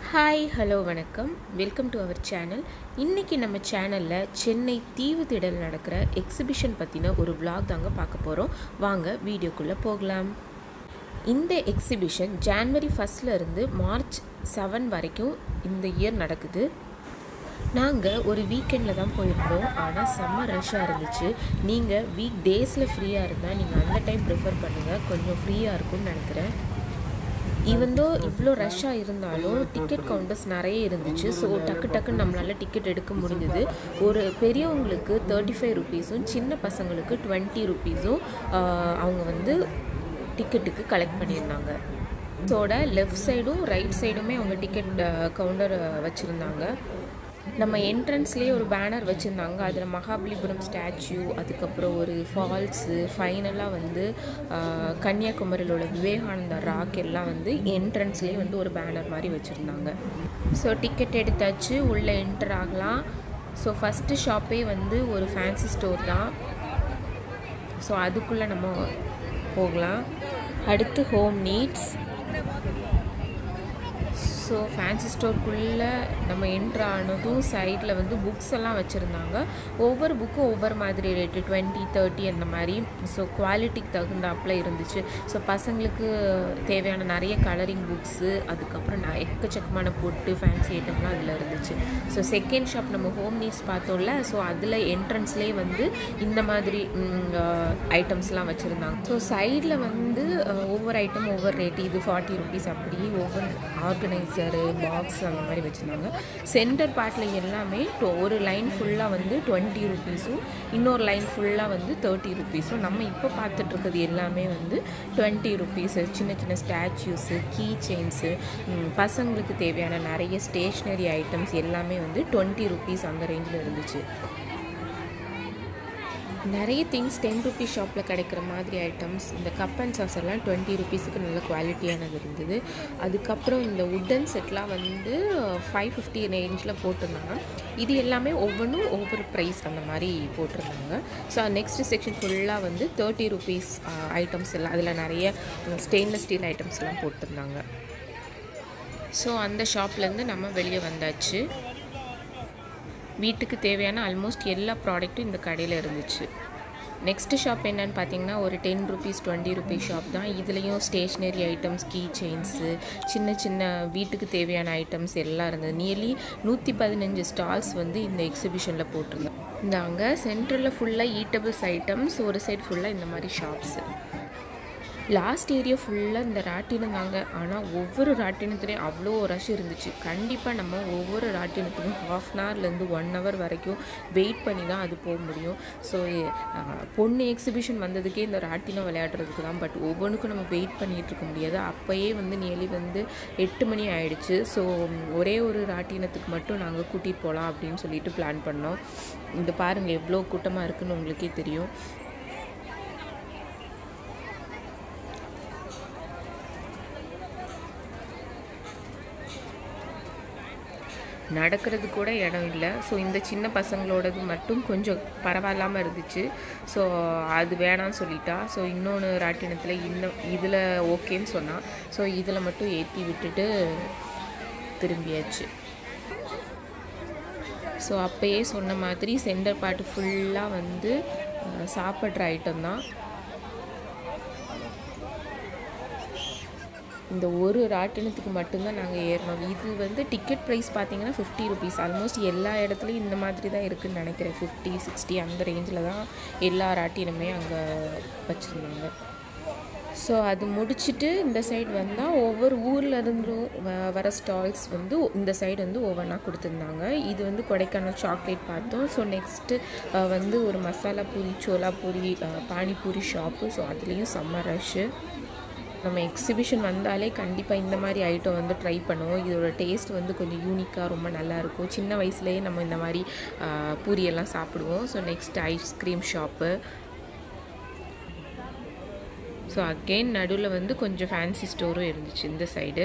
hi hello வணக்கம் welcome to our channel இன்றைக்கி நம்ம சேனலில் சென்னை தீவு திடல் நடக்கிற எக்ஸிபிஷன் பற்றின ஒரு vlog தாங்க பார்க்க போகிறோம் வாங்க வீடியோக்குள்ளே போகலாம் இந்த எக்ஸிபிஷன் ஜான்வரி இருந்து மார்ச் செவன் வரைக்கும் இந்த இயர் நடக்குது நாங்கள் ஒரு வீக்கெண்டில் தான் போயிருந்தோம் ஆனால் செம்ம ரஷ்ஷாக இருந்துச்சு நீங்கள் வீக் டேஸில் ஃப்ரீயாக இருந்தால் நீங்கள் அந்த டைம் ப்ரிஃபர் பண்ணுங்கள் கொஞ்சம் ஃப்ரீயாக இருக்கும்னு நினைக்கிறேன் ஈவந்தோ இவ்வளோ ரஷ்ஷாக இருந்தாலும் டிக்கெட் கவுண்டர்ஸ் நிறைய இருந்துச்சு ஸோ டக்கு டக்குன்னு நம்மளால் டிக்கெட் எடுக்க முடிஞ்சுது ஒரு பெரியவங்களுக்கு தேர்ட்டி ஃபைவ் ருபீஸும் சின்ன பசங்களுக்கு டுவெண்ட்டி ருபீஸும் அவங்க வந்து டிக்கெட்டுக்கு கலெக்ட் பண்ணியிருந்தாங்க ஸோட லெஃப்ட் சைடும் ரைட் சைடுமே அவங்க டிக்கெட் கவுண்டர் வச்சுருந்தாங்க நம்ம என்ட்ரன்ஸ்லேயே ஒரு பேனர் வச்சுருந்தாங்க அதில் மகாபலிபுரம் ஸ்டாச்சு அதுக்கப்புறம் ஒரு ஃபால்ஸு ஃபைனலாக வந்து ஆஹ், கன்னியாகுமரியில் உள்ள விவேகானந்தா ராக் எல்லாம் வந்து என்ட்ரன்ஸ்லேயே வந்து ஒரு பேனர் மாதிரி வச்சுருந்தாங்க ஸோ டிக்கெட் எடுத்தாச்சு உள்ளே என்டர் ஆகலாம் ஸோ ஃபஸ்ட்டு ஷாப்பே வந்து ஒரு ஃபேன்சி ஸ்டோர் தான் ஸோ அதுக்குள்ளே நம்ம போகலாம் அடுத்து ஹோம் நீட்ஸ் ஸோ ஃபேன்சி ஸ்டோருக்குள்ளே நம்ம என்ட்ரு ஆனதும் சைடில் வந்து புக்ஸ் எல்லாம் வச்சுருந்தாங்க ஒவ்வொரு புக்கும் ஒவ்வொரு மாதிரி ரேட்டு டுவெண்ட்டி தேர்ட்டி அந்த மாதிரி ஸோ குவாலிட்டிக்கு தகுந்தாப்பில் இருந்துச்சு ஸோ பசங்களுக்கு தேவையான நிறைய கலரிங் புக்ஸு அதுக்கப்புறம் நான் எக்கச்சக்கமான பொட்டு ஃபேன்சி ஐட்டம்லாம் அதில் இருந்துச்சு ஸோ செகண்ட் ஷாப் நம்ம ஹோம் நீட்ஸ் பார்த்தோம்ல ஸோ அதில் என்ட்ரன்ஸ்லேயே வந்து இந்த மாதிரி ஐட்டம்ஸ்லாம் வச்சுருந்தாங்க ஸோ சைடில் வந்து அஹ், ஒவ்வொரு ஐட்டம் ஒவ்வொரு ரேட்டு இது ஃபார்ட்டி ருபீஸ் அப்படி ஒவ்வொரு ஆர்கனைசரு பாக்ஸ் அந்த மாதிரி வச்சுருந்தாங்க சென்டர் பார்ட்டில் எல்லாமே to- ஒரு லைன் ஃபுல்லாக வந்து டுவெண்ட்டி ருபீஸும் இன்னொரு லைன் ஃபுல்லாக வந்து தேர்ட்டி ருபீஸும் நம்ம இப்போ பார்த்துட்டு இருக்கிறது எல்லாமே வந்து டுவெண்ட்டி ருபீஸு சின்ன சின்ன ஸ்டாச்சூஸு கீ செயின்ஸு பசங்களுக்கு தேவையான நிறைய ஸ்டேஷ்னரி ஐட்டம்ஸ் எல்லாமே வந்து டுவெண்ட்டி ருபீஸ் அந்த ரேஞ்சில் இருந்துச்சு நிறைய திங்ஸ் டென் ருபீஸ் ஷாப்பில் கிடைக்கிற மாதிரி ஐட்டம்ஸ் இந்த கப் அண்ட் சாஸ் எல்லாம் டுவெண்ட்டி ருபீஸுக்கு நல்ல குவாலிட்டியானது இருந்தது அதுக்கப்புறம் இந்த உட்டன் செட்லாம் வந்து ஃபைவ் ஃபிஃப்டி ரேஞ்சில் போட்டிருந்தாங்க இது எல்லாமே ஒவ்வொன்றும் ஒவ்வொரு ப்ரைஸ் அந்த மாதிரி போட்டிருந்தாங்க ஸோ நெக்ஸ்ட் செக்ஷன் ஃபுல்லாக வந்து தேர்ட்டி ருபீஸ் ஐட்டம்ஸ் எல்லாம் அதில் நிறைய ஸ்டெயின்லெஸ் ஸ்டீல் ஐட்டம்ஸ் எல்லாம் போட்டிருந்தாங்க ஸோ அந்த ஷாப்லேருந்து நம்ம வெளியே வந்தாச்சு வீட்டுக்கு தேவையான ஆல்மோஸ்ட் எல்லா ப்ராடக்ட்டும் இந்த கடையில் இருந்துச்சு நெக்ஸ்ட் ஷாப் என்னன்னு பார்த்தீங்கன்னா ஒரு ten rupees twenty rupees shop தான் இதுலேயும் ஸ்டேஷ்னரி ஐட்டம்ஸ் கீ செயின்ஸு சின்ன சின்ன வீட்டுக்கு தேவையான ஐட்டம்ஸ் எல்லாம் இருந்தது நியர்லி நூற்றி பதினஞ்சு ஸ்டால்ஸ் வந்து இந்த எக்ஸிபிஷனில் போட்டிருந்தாங்க சென்டரில் ஃபுல்லாக ஈட்டபிள்ஸ் ஐட்டம்ஸ் ஒரு சைடு ஃபுல்லாக இந்த மாதிரி ஷாப்ஸு லாஸ்ட் ஏரியா ஃபுல்லாக இந்த ராட்டினம் தாங்க ஆனால் ஒவ்வொரு ராட்டினத்துலேயும் அவ்வளோ ரஷ் இருந்துச்சு கண்டிப்பாக நம்ம ஒவ்வொரு ராட்டினத்துக்கும் ஹாஃப் அன் ஹவர்லேருந்து ஒன் ஹவர் வரைக்கும் வெயிட் பண்ணி தான் அது போக முடியும் ஸோ பொண்ணு எக்ஸிபிஷன் வந்ததுக்கே இந்த ராட்டினம் விளையாடுறதுக்கு தான் பட் ஒவ்வொன்றுக்கும் நம்ம வெயிட் பண்ணிகிட்டு இருக்க முடியாது அப்போயே வந்து நியர்லி வந்து எட்டு மணி ஆயிடுச்சு ஸோ ஒரே ஒரு ராட்டினத்துக்கு மட்டும் நாங்கள் கூட்டிகிட்டு போகலாம் அப்படின்னு சொல்லிட்டு பிளான் பண்ணோம் இந்த பாருங்கள் எவ்வளோ கூட்டமாக இருக்குன்னு உங்களுக்கே தெரியும் நடக்கிறது கூட இடம் இல்லை ஸோ இந்த சின்ன பசங்களோடது மட்டும் கொஞ்சம் பரவாயில்லாமல் இருந்துச்சு ஸோ அது வேணாம்னு சொல்லிட்டா ஸோ இன்னொன்று ராட்டினத்தில் இன்னும் இதில் ஓகேன்னு சொன்னா ஸோ இதில் மட்டும் ஏற்றி விட்டுட்டு திரும்பியாச்சு ஸோ அப்பயே சொன்ன மாதிரி சென்டர் பார்ட் ஃபுல்லாக வந்து அஹ், சாப்பிட்ற ஐட்டம் தான் இந்த ஒரு ராட்டினத்துக்கு மட்டும்தான் நாங்கள் ஏறினோம் இது வந்து டிக்கெட் ப்ரைஸ் பார்த்தீங்கன்னா ஃபிஃப்டி ருபீஸ் ஆல்மோஸ்ட் எல்லா இடத்துலையும் இந்த மாதிரி தான் இருக்குதுன்னு நினைக்கிறேன் ஃபிஃப்டி சிக்ஸ்டி அந்த ரேஞ்சில் தான் எல்லா ராட்டினமே அங்கே வச்சுருந்தாங்க ஸோ அது முடிச்சுட்டு இந்த சைடு வந்தால் ஒவ்வொரு ஊரில் இருந்தும் வ- வர ஸ்டால்ஸ் வந்து இந்த சைடு வந்து ஒவ்வொன்றா கொடுத்துருந்தாங்க இது வந்து கொடைக்கானல் சாக்லேட் பார்த்தோம் ஸோ நெக்ஸ்ட்டு வந்து ஒரு மசாலா பூரி சோலா பூரி அஹ், பானிபூரி ஷாப்பு ஸோ அதுலேயும் செம்ம ரஷ்ஷு நம்ம எக்ஸிபிஷன் வந்தாலே கண்டிப்பாக இந்த மாதிரி ஐட்டம் வந்து ட்ரை பண்ணுவோம் இதோட டேஸ்ட் வந்து கொஞ்சம் யூனிக்காக ரொம்ப நல்லா இருக்கும் சின்ன வயசுலேயே நம்ம இந்த மாதிரி ஆஹ், பூரியெல்லாம் சாப்பிடுவோம் so next ice cream shop so again நடுவில் வந்து கொஞ்சம் ஃபேன்சி ஸ்டோரும் இருந்துச்சு இந்த சைடு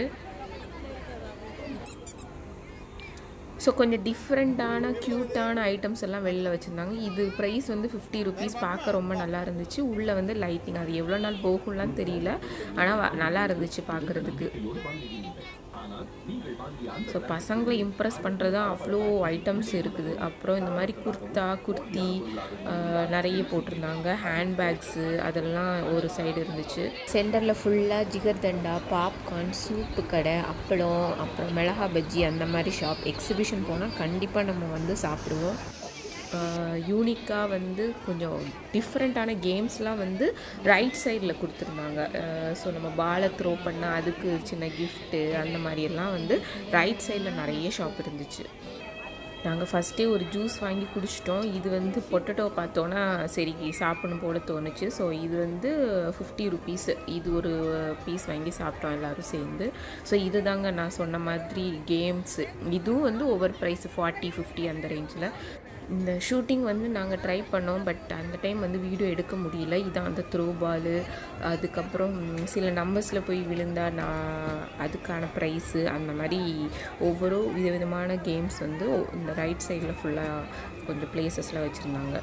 ஸோ கொஞ்சம் டிஃப்ரெண்ட்டான க்யூட்டான ஐட்டம்ஸ் எல்லாம் வெளில வச்சுருந்தாங்க இது ப்ரைஸ் வந்து ஃபிஃப்டி ருபீஸ் பார்க்க ரொம்ப நல்லா இருந்துச்சு உள்ளே வந்து லைட்டிங் அது எவ்வளோ நாள் போகும்லாம் தெரியல ஆனால் நல்லா இருந்துச்சு பார்க்குறதுக்கு ஸோ பசங்களை இம்ப்ரெஸ் பண்ணுறது அவ்வளோ ஐட்டம்ஸ் இருக்குது அப்புறம் இந்த மாதிரி குர்தா குர்த்தி ஆஹ், நிறைய போட்டிருந்தாங்க ஹேண்ட்பேக்ஸு அதெல்லாம் ஒரு சைடு இருந்துச்சு சென்டரில் ஃபுல்லாக ஜிகர்தண்டா பாப்கார்ன் சூப்பு கடை அப்பளம் அப்புறம் மிளகா பஜ்ஜி அந்த மாதிரி ஷாப் எக்ஸிபிஷன் போனால் கண்டிப்பாக நம்ம வந்து சாப்பிடுவோம் யூனிக்காக வந்து கொஞ்சம் டிஃப்ரெண்ட்டான கேம்ஸ்லாம் வந்து ரைட் சைடில் கொடுத்துருந்தாங்க ஸோ நம்ம பாலை த்ரோ பண்ணால் அதுக்கு சின்ன கிஃப்ட்டு அந்த மாதிரியெல்லாம் வந்து ரைட் சைடில் நிறைய ஷாப் இருந்துச்சு நாங்கள் ஃபஸ்ட்டே ஒரு ஜூஸ் வாங்கி குடிச்சிட்டோம் இது வந்து பொட்டேட்டோ பார்த்தோன்னா சரி சாப்பிடணும் போல தோணுச்சு ஸோ இது வந்து ஃபிஃப்டி ருபீஸ் இது ஒரு பீஸ் வாங்கி சாப்பிட்டோம் எல்லோரும் சேர்ந்து ஸோ இது தாங்க நான் சொன்ன மாதிரி கேம்ஸு இதுவும் வந்து ஒவ்வொரு ப்ரைஸ் ஃபார்ட்டி ஃபிஃப்டி அந்த ரேஞ்சில் இந்த ஷூட்டிங் வந்து நாங்கள் ட்ரை பண்ணோம் பட் அந்த டைம் வந்து வீடியோ எடுக்க முடியல இதான் அந்த த்ரோ பாலு அதுக்கப்புறம் சில நம்பர்ஸில் போய் விழுந்தா நான் அதுக்கான ப்ரைஸு அந்த மாதிரி ஒவ்வொரு விதவிதமான கேம்ஸ் வந்து ஒ- இந்த ரைட் சைடில் ஃபுல்லாக கொஞ்சம் பிளேசஸில் வச்சுருந்தாங்க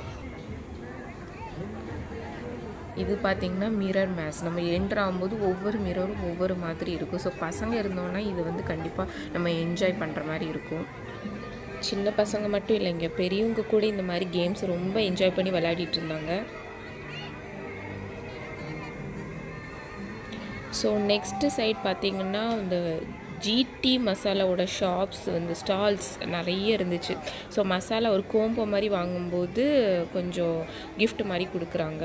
இது பார்த்திங்கன்னா மிரர் மேட்ச் நம்ம என்ட்ரு ஆகும்போது ஒவ்வொரு மிரரும் ஒவ்வொரு மாதிரி இருக்கும் ஸோ பசங்க இருந்தோன்னா இது வந்து கண்டிப்பாக நம்ம என்ஜாய் பண்ணுற மாதிரி இருக்கும் சின்ன பசங்க மட்டும் இல்லைங்க பெரியவங்க கூட இந்த மாதிரி கேம்ஸ் ரொம்ப என்ஜாய் பண்ணி விளையாடிட்டு இருந்தாங்க ஸோ நெக்ஸ்ட்டு சைட் பார்த்தீங்கன்னா இந்த ஜிடி மசாலாவோட ஷாப்ஸ் வந்து ஸ்டால்ஸ் நிறைய இருந்துச்சு ஸோ மசாலா ஒரு கோம்போ மாதிரி வாங்கும்போது கொஞ்சம் gift மாதிரி கொடுக்குறாங்க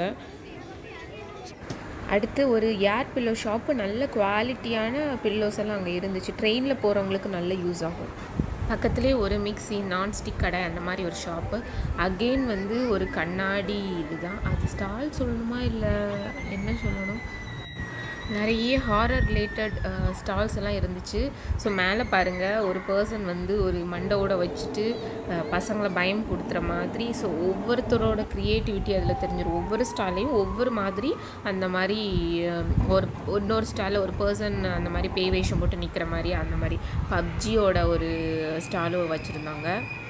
அடுத்து ஒரு ஏர் பில்லோ ஷாப்பு நல்ல குவாலிட்டியான பில்லோஸ் எல்லாம் அங்கே இருந்துச்சு ட்ரெயினில் போகிறவங்களுக்கு நல்ல யூஸ் ஆகும் பக்கத்துலேயே ஒரு மிக்ஸி நான்ஸ்டிக் கடை அந்த மாதிரி ஒரு ஷாப்பு அகெயின் வந்து ஒரு கண்ணாடி இதுதான் அது ஸ்டால் சொல்லணுமா இல்லை என்ன சொல்லணும் நிறைய ஹாரர் ரிலேட்டட் ஸ்டால்ஸ் எல்லாம் இருந்துச்சு ஸோ மேலே பாருங்கள் ஒரு பர்சன் வந்து ஒரு மண்டவோட வச்சுட்டு அஹ், பசங்களை பயம் கொடுத்துற மாதிரி ஸோ ஒவ்வொருத்தரோட க்ரியேட்டிவிட்டி அதில் தெரிஞ்சிடும் ஒவ்வொரு ஸ்டாலையும் ஒவ்வொரு மாதிரி அந்த மாதிரி அஹ், ஒரு இன்னொரு ஸ்டாலில் ஒரு பர்சன் அந்த மாதிரி பேய் வேஷம் போட்டு நிற்கிற மாதிரி அந்த மாதிரி பப்ஜியோட ஒரு ஸ்டாலும் வச்சுருந்தாங்க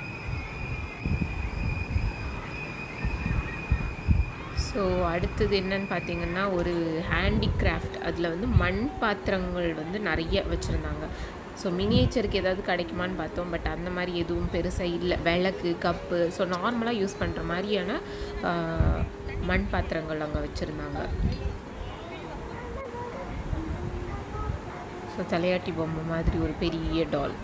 ஸோ அடுத்தது என்னன்னு பார்த்தீங்கன்னா ஒரு ஹேண்டிகிராஃப்ட் அதில் வந்து மண் பாத்திரங்கள் வந்து நிறைய வச்சுருந்தாங்க ஸோ மினியேச்சருக்கு ஏதாவது கிடைக்குமான்னு பார்த்தோம் பட் அந்த மாதிரி எதுவும் பெருசாக இல்லை விளக்கு கப்பு ஸோ நார்மலாக யூஸ் பண்ணுற மாதிரியான ஆஹ், மண் பாத்திரங்கள் அங்கே வச்சுருந்தாங்க ஸோ தலையாட்டி பொம்மை மாதிரி ஒரு பெரிய டால்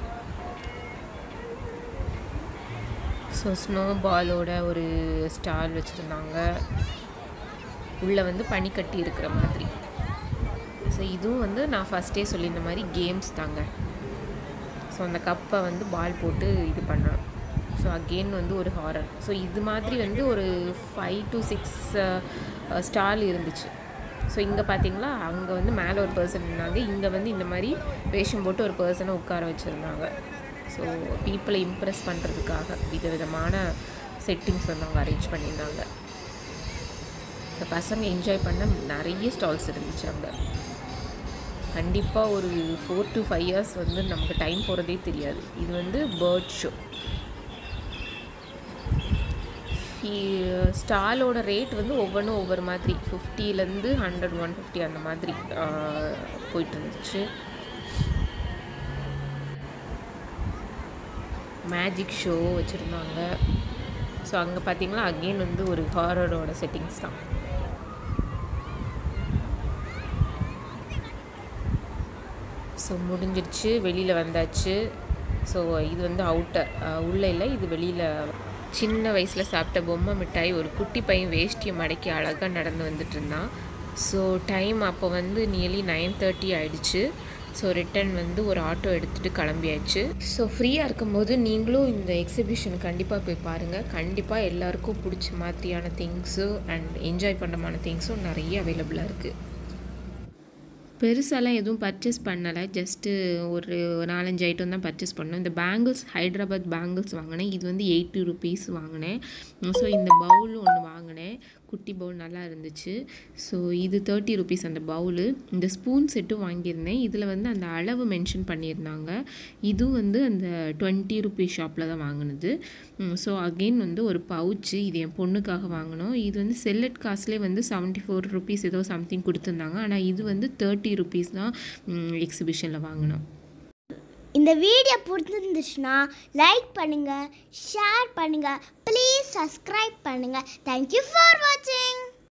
ஸோ ஸ்னோ பாலோட ஒரு ஸ்டால் வச்சுருந்தாங்க உள்ளே வந்து பனிக்கட்டி இருக்கிற மாதிரி ஸோ இதுவும் வந்து நான் ஃபஸ்ட்டே சொல்லியிருந்த மாதிரி கேம்ஸ் தாங்க ஸோ அந்த கப்பை வந்து பால் போட்டு இது பண்ணணும் ஸோ அகெயின் வந்து ஒரு ஹாரர் ஸோ இது மாதிரி வந்து ஒரு ஃபைவ் டு சிக்ஸ் ஸ்டால் இருந்துச்சு ஸோ இங்கே பார்த்தீங்களா அங்கே வந்து மேலே ஒரு பர்சன் இருந்தாங்க இங்கே வந்து இந்த மாதிரி வேஷம் போட்டு ஒரு பர்சனை உட்கார வச்சுருந்தாங்க ஸோ பீப்புளை இம்ப்ரெஸ் பண்ணுறதுக்காக விதவிதமான செட்டிங்ஸ் வந்து அவங்க அரேஞ்ச் பண்ணியிருந்தாங்க இந்த பசங்க என்ஜாய் பண்ண நிறைய ஸ்டால்ஸ் இருந்துச்சு அங்கே கண்டிப்பாக ஒரு ஃபோர் டு ஃபைவ் இயர்ஸ் வந்து நமக்கு டைம் போகிறதே தெரியாது இது வந்து பேர்ட் ஷோ ஸ்டாலோட ரேட் வந்து ஒவ்வொன்றும் ஒவ்வொரு மாதிரி ஃபிஃப்டிலேருந்து ஹண்ட்ரட் ஒன் ஃபிஃப்டி அந்த மாதிரி ஆஹ், போயிட்டு இருந்துச்சு மேஜிக் ஷோ வச்சுருந்தாங்க ஸோ அங்கே பார்த்தீங்களா அகெயின் வந்து ஒரு ஹாரரோட செட்டிங்ஸ் தான் ஸோ முடிஞ்சிடுச்சு வெளியில் வந்தாச்சு ஸோ இது வந்து அவுட்டர் உள்ளே இல்லை இது வெளியில் சின்ன வயசில் சாப்பிட்ட பொம்மை மிட்டாய் ஒரு குட்டி பையன் வேஷ்டியை மடக்கி அழகாக நடந்து வந்துட்டு இருந்தான் ஸோ டைம் அப்போ வந்து நியர்லி நைன் தேர்ட்டி ஆயிடுச்சு ஸோ ரிட்டன் வந்து ஒரு ஆட்டோ எடுத்துகிட்டு கிளம்பியாச்சு ஸோ ஃப்ரீயாக இருக்கும்போது நீங்களும் இந்த எக்ஸிபிஷன் கண்டிப்பாக போய் பாருங்கள் கண்டிப்பாக எல்லாருக்கும் பிடிச்ச மாதிரியான திங்ஸும் அண்ட் என்ஜாய் பண்ணுறமான திங்ஸும் நிறைய அவைலபிளாக இருக்குது பெருசாலாம் எதுவும் பர்ச்சேஸ் பண்ணலை ஜஸ்ட்டு ஒரு நாலஞ்சு ஐட்டம் தான் பர்ச்சேஸ் பண்ணோம் இந்த பேங்கிள்ஸ் ஹைதராபாத் பேங்கிள்ஸ் வாங்கினேன் இது வந்து எயிட்டி ருபீஸ் வாங்கினேன் ஸோ இந்த பவுல் ஒன்று வாங்கினேன் குட்டி பவுல் நல்லா இருந்துச்சு ஸோ இது தேர்ட்டி ருபீஸ் அந்த பவுலு இந்த ஸ்பூன் செட்டும் வாங்கியிருந்தேன் இதில் வந்து அந்த அளவு மென்ஷன் பண்ணியிருந்தாங்க இதுவும் வந்து அந்த டுவெண்ட்டி ருபீஸ் ஷாப்பில் தான் வாங்கினது ஸோ அகெயின் வந்து ஒரு பவுச்சு இது என் பொண்ணுக்காக வாங்கினோம் இது வந்து செல்லட் காஸ்ட்லேயே வந்து செவன்ட்டி ஃபோர் ருபீஸ் ஏதோ சம்திங் கொடுத்துருந்தாங்க ஆனால் இது வந்து தேர்ட்டி ருபீஸ் தான் எக்ஸிபிஷனில் வாங்கினோம் இந்த வீடியோ பிடிச்சிருந்துச்சுன்னா லைக் பண்ணுங்கள் ஷேர் பண்ணுங்கள் ப்ளீஸ் சப்ஸ்கிரைப் பண்ணுங்கள் தேங்க்யூ ஃபார் வாட்சிங்